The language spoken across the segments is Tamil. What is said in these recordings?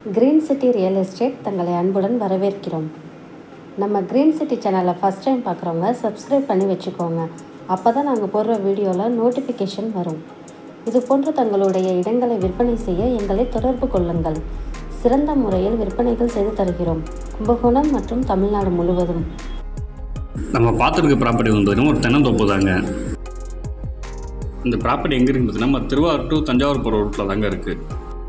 கிரீன் சிட்டி ரியல் எஸ்டேட் தங்களை அன்புடன் வரவேற்கிறோம் நம்ம கிரீன் சிட்டி சேனலை ஃபஸ்ட் டைம் பார்க்குறவங்க சப்ஸ்கிரைப் பண்ணி வச்சுக்கோங்க அப்போ தான் நாங்கள் போடுற வீடியோவில் நோட்டிஃபிகேஷன் வரும் இது போன்று தங்களுடைய இடங்களை விற்பனை செய்ய எங்களை தொடர்பு கொள்ளுங்கள் சிறந்த முறையில் விற்பனைகள் செய்து தருகிறோம் கும்பகோணம் மற்றும் தமிழ்நாடு முழுவதும் நம்ம பார்த்துருக்க ப்ராப்பர்ட்டி வந்து பார்த்தீங்கன்னா ஒரு தென்னந்தோப்பு தாங்க இந்த ப்ராப்பர்ட்டி எங்கே இருக்குன்னு பார்த்தீங்கன்னா நம்ம திருவாரூர் டு தஞ்சாவூர் போகிற ரூட்டில் தாங்க இருக்குது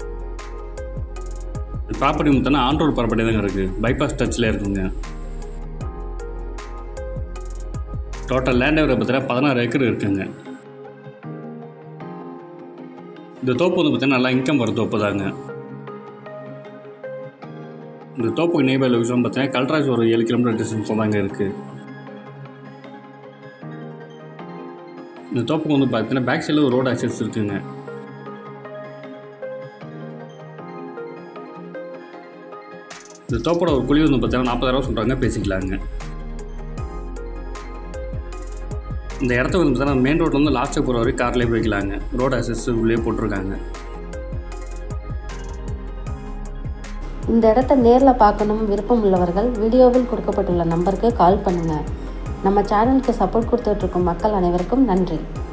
இந்த ப்ராப்பர்ட்டி பார்த்தீங்கன்னா ஆன் ரோடு ப்ராப்பர்ட்டி தாங்க இருக்குது பைபாஸ் டச்சில் இருக்குங்க டோட்டல் லேண்ட் ஏரியா பார்த்தீங்கன்னா பதினாறு ஏக்கர் இருக்குங்க இந்த தோப்பு வந்து பார்த்தீங்கன்னா நல்லா இன்கம் வர தோப்பு தாங்க இந்த தோப்புக்கு நெய்பர் லொகேஷன் பார்த்தீங்கன்னா கல்ட்ராஜ் ஒரு ஏழு கிலோமீட்டர் டிஸ்டன்ஸ் தாங்க இருக்குது இந்த தோப்புக்கு வந்து பார்த்தீங்கன்னா பேக் சைடில் ஒரு ரோடு ஆக்சஸ் இருக்குங்க இந்த தோப்போட ஒரு குழி வந்து பார்த்தீங்கன்னா நாற்பதாயிரம் சொல்கிறாங்க பேசிக்கலாங்க இந்த இடத்த வந்து பார்த்தீங்கன்னா மெயின் ரோட்ல வந்து லாஸ்ட்டு போகிற வரைக்கும் கார்லேயே போய்க்கலாங்க ரோடு ஆக்சஸ் உள்ளே போட்டிருக்காங்க இந்த இடத்த நேரில் பார்க்கணும் விருப்பம் உள்ளவர்கள் வீடியோவில் கொடுக்கப்பட்டுள்ள நம்பருக்கு கால் பண்ணுங்கள் நம்ம சேனலுக்கு சப்போர்ட் கொடுத்துட்ருக்கும் மக்கள் அனைவருக்கும் நன்றி